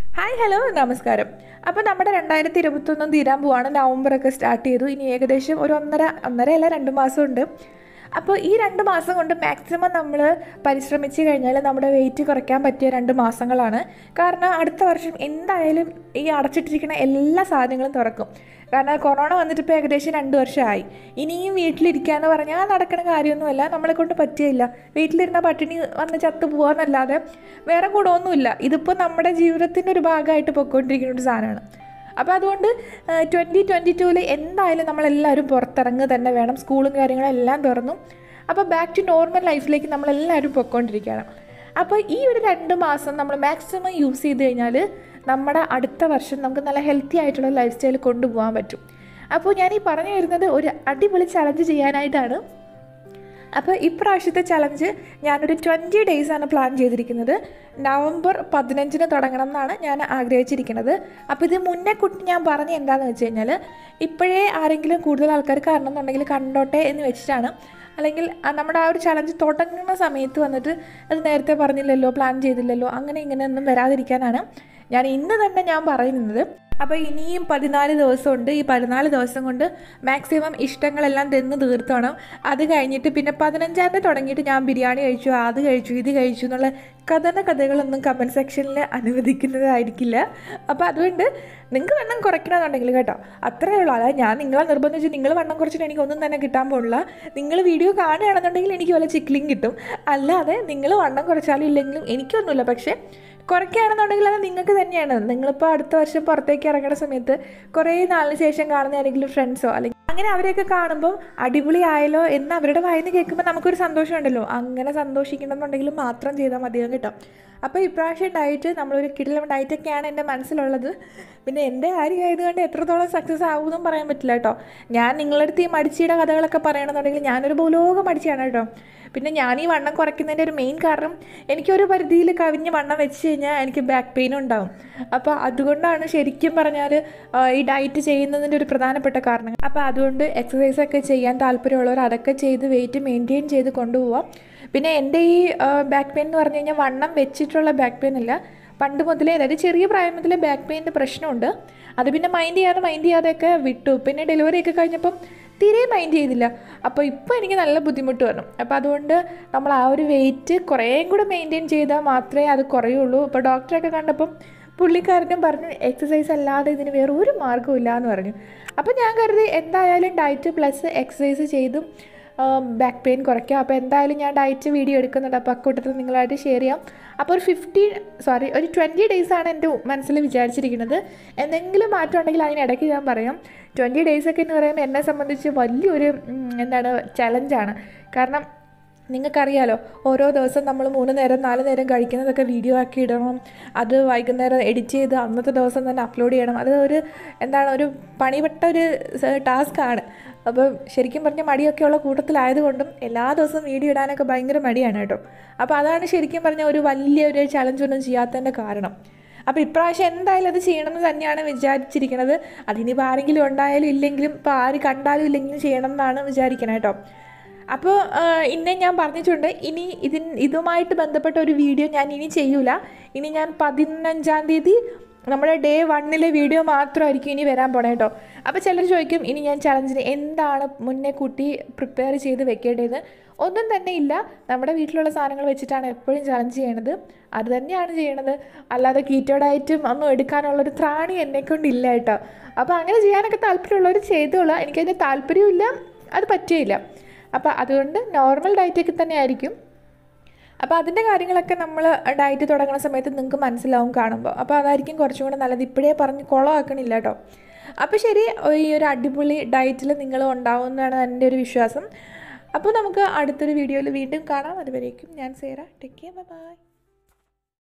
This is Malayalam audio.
ഹായ് ഹലോ നമസ്കാരം അപ്പോൾ നമ്മുടെ രണ്ടായിരത്തി ഇരുപത്തൊന്നും തീരാൻ പോവാണ് നവംബറൊക്കെ സ്റ്റാർട്ട് ചെയ്തു ഇനി ഏകദേശം ഒരു ഒന്നര ഒന്നരയല്ല രണ്ട് മാസമുണ്ട് അപ്പോൾ ഈ രണ്ട് മാസം കൊണ്ട് മാക്സിമം നമ്മൾ പരിശ്രമിച്ച് കഴിഞ്ഞാൽ നമ്മുടെ വെയിറ്റ് കുറയ്ക്കാൻ പറ്റിയ രണ്ട് മാസങ്ങളാണ് കാരണം അടുത്ത വർഷം എന്തായാലും ഈ അടച്ചിട്ടിരിക്കുന്ന എല്ലാ സാധനങ്ങളും തുറക്കും കാരണം കൊറോണ വന്നിട്ട് ഇപ്പോൾ ഏകദേശം രണ്ട് വർഷമായി ഇനിയും വീട്ടിലിരിക്കുക എന്ന് പറഞ്ഞാൽ നടക്കുന്ന കാര്യമൊന്നുമല്ല നമ്മളെ കൊണ്ട് പറ്റുകയില്ല വീട്ടിലിരുന്ന പട്ടിണി വന്ന് ചത്തു പോകാന്നല്ലാതെ വേറെ ഗുണമൊന്നുമില്ല ഇതിപ്പോൾ നമ്മുടെ ജീവിതത്തിൻ്റെ ഒരു ഭാഗമായിട്ട് പൊയ്ക്കൊണ്ടിരിക്കുന്ന ഒരു സാധനമാണ് അപ്പോൾ അതുകൊണ്ട് ട്വൻറ്റി ട്വൻറ്റി ടൂവിൽ എന്തായാലും നമ്മളെല്ലാവരും പുറത്തിറങ്ങുക തന്നെ വേണം സ്കൂളും കാര്യങ്ങളും എല്ലാം തുറന്നു അപ്പോൾ ബാക്ക് ടു നോർമൽ ലൈഫിലേക്ക് നമ്മളെല്ലാവരും പൊയ്ക്കൊണ്ടിരിക്കുകയാണ് അപ്പോൾ ഈ ഒരു രണ്ട് മാസം നമ്മൾ മാക്സിമം യൂസ് ചെയ്ത് കഴിഞ്ഞാൽ നമ്മുടെ അടുത്ത വർഷം നമുക്ക് നല്ല ഹെൽത്തി ആയിട്ടുള്ള ലൈഫ് സ്റ്റൈൽ കൊണ്ടുപോകാൻ പറ്റും അപ്പോൾ ഞാൻ ഈ പറഞ്ഞു വരുന്നത് ഒരു അടിപൊളി ചലഞ്ച് ചെയ്യാനായിട്ടാണ് അപ്പോൾ ഇപ്രാവശ്യത്തെ ചലഞ്ച് ഞാനൊരു ട്വൻറ്റി ഡേയ്സാണ് പ്ലാൻ ചെയ്തിരിക്കുന്നത് നവംബർ പതിനഞ്ചിന് തുടങ്ങണം എന്നാണ് ഞാൻ ആഗ്രഹിച്ചിരിക്കുന്നത് അപ്പോൾ ഇത് മുന്നേ കുട്ടി ഞാൻ പറഞ്ഞ എന്താണെന്ന് വെച്ച് കഴിഞ്ഞാൽ ഇപ്പോഴേ ആരെങ്കിലും കൂടുതൽ ആൾക്കാർ കാണണമെന്നുണ്ടെങ്കിൽ കണ്ടോട്ടെ എന്ന് വെച്ചിട്ടാണ് അല്ലെങ്കിൽ ആ നമ്മുടെ ആ ഒരു ചലഞ്ച് തുടങ്ങുന്ന സമയത്ത് വന്നിട്ട് അത് നേരത്തെ പറഞ്ഞില്ലല്ലോ പ്ലാൻ ചെയ്തില്ലല്ലോ അങ്ങനെ ഇങ്ങനെ ഒന്നും വരാതിരിക്കാനാണ് ഞാൻ ഇന്ന് തന്നെ ഞാൻ പറയുന്നത് അപ്പോൾ ഇനിയും പതിനാല് ദിവസമുണ്ട് ഈ പതിനാല് ദിവസം കൊണ്ട് മാക്സിമം ഇഷ്ടങ്ങളെല്ലാം തിന്ന് തീർത്തോണം അത് കഴിഞ്ഞിട്ട് പിന്നെ പതിനഞ്ചാം തീയതി തുടങ്ങിയിട്ട് ഞാൻ ബിരിയാണി കഴിച്ചു അത് കഴിച്ചു ഇത് കഴിച്ചു എന്നുള്ള കഥന കഥകളൊന്നും കമൻറ്റ് സെക്ഷനിൽ അനുവദിക്കുന്നതായിരിക്കില്ല അപ്പോൾ അതുകൊണ്ട് നിങ്ങൾക്ക് വണ്ണം കുറയ്ക്കണമെന്നുണ്ടെങ്കിൽ കേട്ടോ അത്രയേ ഉള്ളൂ അതായത് ഞാൻ നിങ്ങളെ നിർബന്ധിച്ച് നിങ്ങൾ വണ്ണം കുറച്ചിട്ട് എനിക്ക് ഒന്നും തന്നെ കിട്ടാൻ പോകില്ല നിങ്ങൾ വീഡിയോ കാണുകയാണെന്നുണ്ടെങ്കിൽ എനിക്ക് വല്ല ചിക്ലിങ് കിട്ടും അല്ലാതെ നിങ്ങൾ വണ്ണം കുറച്ചാലും ഇല്ലെങ്കിലും എനിക്കൊന്നുമില്ല പക്ഷേ കുറയ്ക്കുകയാണെന്നുണ്ടെങ്കിൽ അത് നിങ്ങൾക്ക് തന്നെയാണ് നിങ്ങളിപ്പോൾ അടുത്ത വർഷം പുറത്തേക്ക് ഇറങ്ങുന്ന സമയത്ത് കുറേ നാളിന് ശേഷം കാണുന്ന ആരെങ്കിലും ഫ്രണ്ട്സോ അല്ലെങ്കിൽ അങ്ങനെ അവരെയൊക്കെ കാണുമ്പോൾ അടിപൊളിയായല്ലോ എന്ന് അവരുടെ വായിന്ന് കേൾക്കുമ്പോൾ നമുക്കൊരു സന്തോഷമുണ്ടല്ലോ അങ്ങനെ സന്തോഷിക്കണമെന്നുണ്ടെങ്കിൽ മാത്രം ചെയ്താൽ മതിയാകും കേട്ടോ അപ്പോൾ ഇപ്രാവശ്യം ഡയറ്റ് നമ്മളൊരു കിടിലം ഡയറ്റൊക്കെയാണ് എൻ്റെ മനസ്സിലുള്ളത് പിന്നെ എൻ്റെ കാര്യമായതുകൊണ്ട് എത്രത്തോളം സക്സസ് ആവുമെന്നും പറയാൻ പറ്റില്ല കേട്ടോ ഞാൻ നിങ്ങളുടെ അടുത്ത് ഈ മടിച്ചിയുടെ കഥകളൊക്കെ പറയണമെന്നുണ്ടെങ്കിൽ ഞാനൊരു ഭൂലോകം മടിച്ചാണ് കേട്ടോ പിന്നെ ഞാൻ ഈ വണ്ണം കുറയ്ക്കുന്നതിൻ്റെ ഒരു മെയിൻ കാരണം എനിക്കൊരു പരിധിയിൽ കവിഞ്ഞ് വണ്ണം വെച്ച് കഴിഞ്ഞാൽ എനിക്ക് ബാക്ക് പെയിൻ ഉണ്ടാവും അപ്പോൾ അതുകൊണ്ടാണ് ശരിക്കും പറഞ്ഞാൽ ഈ ഡയറ്റ് ചെയ്യുന്നതിൻ്റെ ഒരു പ്രധാനപ്പെട്ട കാരണം അപ്പോൾ അതുകൊണ്ട് എക്സസൈസ് ഒക്കെ ചെയ്യാൻ താല്പര്യമുള്ളവർ അതൊക്കെ ചെയ്ത് വെയിറ്റ് മെയിൻറ്റെയിൻ ചെയ്ത് കൊണ്ടുപോവാം പിന്നെ എൻ്റെ ഈ ബാക്ക് പെയിൻ എന്ന് പറഞ്ഞു കഴിഞ്ഞാൽ വണ്ണം വെച്ചിട്ടുള്ള ബാക്ക് പെയിൻ അല്ല പണ്ട് മുതലേ അതായത് ചെറിയ പ്രായം മുതലേ ബാക്ക് പെയിൻ്റെ പ്രശ്നമുണ്ട് അത് പിന്നെ മൈൻഡ് ചെയ്യാതെ മൈൻഡ് ചെയ്യാതെയൊക്കെ വിട്ടു പിന്നെ ഡെലിവറി ഒക്കെ കഴിഞ്ഞപ്പം തീരെ മൈൻഡ് ചെയ്തില്ല അപ്പോൾ ഇപ്പോൾ എനിക്ക് നല്ല ബുദ്ധിമുട്ട് വരണം അപ്പോൾ അതുകൊണ്ട് നമ്മൾ ആ ഒരു വെയിറ്റ് കുറേയും കൂടെ മെയിൻറ്റെയിൻ ചെയ്താൽ മാത്രമേ അത് കുറയുള്ളൂ ഇപ്പോൾ ഡോക്ടറൊക്കെ കണ്ടപ്പം പുള്ളിക്കാരനും പറഞ്ഞു എക്സസൈസ് അല്ലാതെ ഇതിന് വേറെ ഒരു മാർഗ്ഗവും ഇല്ല എന്ന് പറഞ്ഞു അപ്പോൾ ഞാൻ കരുതി എന്തായാലും ഡയറ്റ് പ്ലസ് എക്സസൈസ് ചെയ്തും ബാക്ക് പെയിൻ കുറയ്ക്കുക അപ്പോൾ എന്തായാലും ഞാൻ ഡയറ്റ് വീഡിയോ എടുക്കുന്നുണ്ട് അപ്പോൾ അക്കൂട്ടത്തിൽ നിങ്ങളായിട്ട് ഷെയർ ചെയ്യാം അപ്പോൾ ഒരു ഫിഫ്റ്റീൻ സോറി ഒരു ട്വൻറ്റി ഡേയ്സാണ് എൻ്റെ മനസ്സിൽ വിചാരിച്ചിരിക്കുന്നത് എന്തെങ്കിലും മാറ്റം ഉണ്ടെങ്കിൽ അതിനിടയ്ക്ക് ഞാൻ പറയാം ട്വൻറ്റി ഡേയ്സൊക്കെ എന്ന് പറയുമ്പോൾ എന്നെ സംബന്ധിച്ച് വലിയൊരു എന്താണ് ചലഞ്ചാണ് കാരണം നിങ്ങൾക്കറിയാലോ ഓരോ ദിവസം നമ്മൾ മൂന്ന് നേരം നാല് നേരം കഴിക്കുന്നതൊക്കെ വീഡിയോ ആക്കി ഇടണം അത് വൈകുന്നേരം എഡിറ്റ് ചെയ്ത് അന്നത്തെ ദിവസം തന്നെ അപ്ലോഡ് ചെയ്യണം അത് ഒരു എന്താണ് ഒരു പണിപ്പെട്ട ഒരു ടാസ്ക്കാണ് അപ്പോൾ ശരിക്കും പറഞ്ഞ മടിയൊക്കെ ഉള്ള കൂട്ടത്തിലായതുകൊണ്ടും എല്ലാ ദിവസവും വീഡിയോ ഇടാനൊക്കെ ഭയങ്കര മടിയാണ് കേട്ടോ അപ്പോൾ അതാണ് ശരിക്കും പറഞ്ഞ ഒരു വലിയൊരു ചലഞ്ചൊന്നും ചെയ്യാത്തതിൻ്റെ കാരണം അപ്പോൾ ഇപ്രാവശ്യം എന്തായാലും അത് ചെയ്യണമെന്ന് തന്നെയാണ് വിചാരിച്ചിരിക്കുന്നത് അതിനിപ്പോൾ ആരെങ്കിലും ഉണ്ടായാലും ഇല്ലെങ്കിലും ഇപ്പോൾ ആര് കണ്ടാലും ഇല്ലെങ്കിലും ചെയ്യണം എന്നാണ് വിചാരിക്കണം കേട്ടോ അപ്പോൾ ഇന്നെ ഞാൻ പറഞ്ഞിട്ടുണ്ട് ഇനി ഇതിൻ ഇതുമായിട്ട് ബന്ധപ്പെട്ട ഒരു വീഡിയോ ഞാൻ ഇനി ചെയ്യൂല ഇനി ഞാൻ പതിനഞ്ചാം തീയതി നമ്മുടെ ഡേ വണ്ണിലെ വീഡിയോ മാത്രമായിരിക്കും ഇനി വരാൻ പോണേ കേട്ടോ അപ്പോൾ ചിലർ ചോദിക്കും ഇനി ഞാൻ ചലഞ്ചിന് എന്താണ് മുന്നേ കൂട്ടി പ്രിപ്പയർ ചെയ്ത് വെക്കേണ്ടത് ഒന്നും തന്നെ ഇല്ല നമ്മുടെ വീട്ടിലുള്ള സാധനങ്ങൾ വെച്ചിട്ടാണ് എപ്പോഴും ചലഞ്ച് ചെയ്യണത് അത് തന്നെയാണ് ചെയ്യണത് അല്ലാതെ കീറ്റോ ഡയറ്റും ഒന്നും എടുക്കാനുള്ളൊരു ത്രാണി എന്നെക്കൊണ്ടില്ല കേട്ടോ അപ്പോൾ അങ്ങനെ ചെയ്യാനൊക്കെ താല്പര്യമുള്ളവർ ചെയ്തോളാം എനിക്കതിന് താല്പര്യമില്ല അത് പറ്റുകയില്ല അപ്പോൾ അതുകൊണ്ട് നോർമൽ ഡയറ്റൊക്കെ തന്നെ ആയിരിക്കും അപ്പോൾ അതിൻ്റെ കാര്യങ്ങളൊക്കെ നമ്മൾ ഡയറ്റ് തുടങ്ങുന്ന സമയത്ത് നിങ്ങൾക്ക് മനസ്സിലാവും കാണുമ്പോൾ അപ്പോൾ അതായിരിക്കും കുറച്ചും കൂടെ നല്ലത് ഇപ്പോഴേ പറഞ്ഞ് കുളമാക്കണില്ല കേട്ടോ അപ്പോൾ ശരി ഈ ഒരു അടിപൊളി ഡയറ്റിൽ നിങ്ങൾ ഉണ്ടാവുമെന്നാണ് എൻ്റെ ഒരു വിശ്വാസം അപ്പോൾ നമുക്ക് അടുത്തൊരു വീഡിയോയിൽ വീണ്ടും കാണാം അതുവരേക്കും ഞാൻ സേറ ടേക്ക് കെയർ ബൈ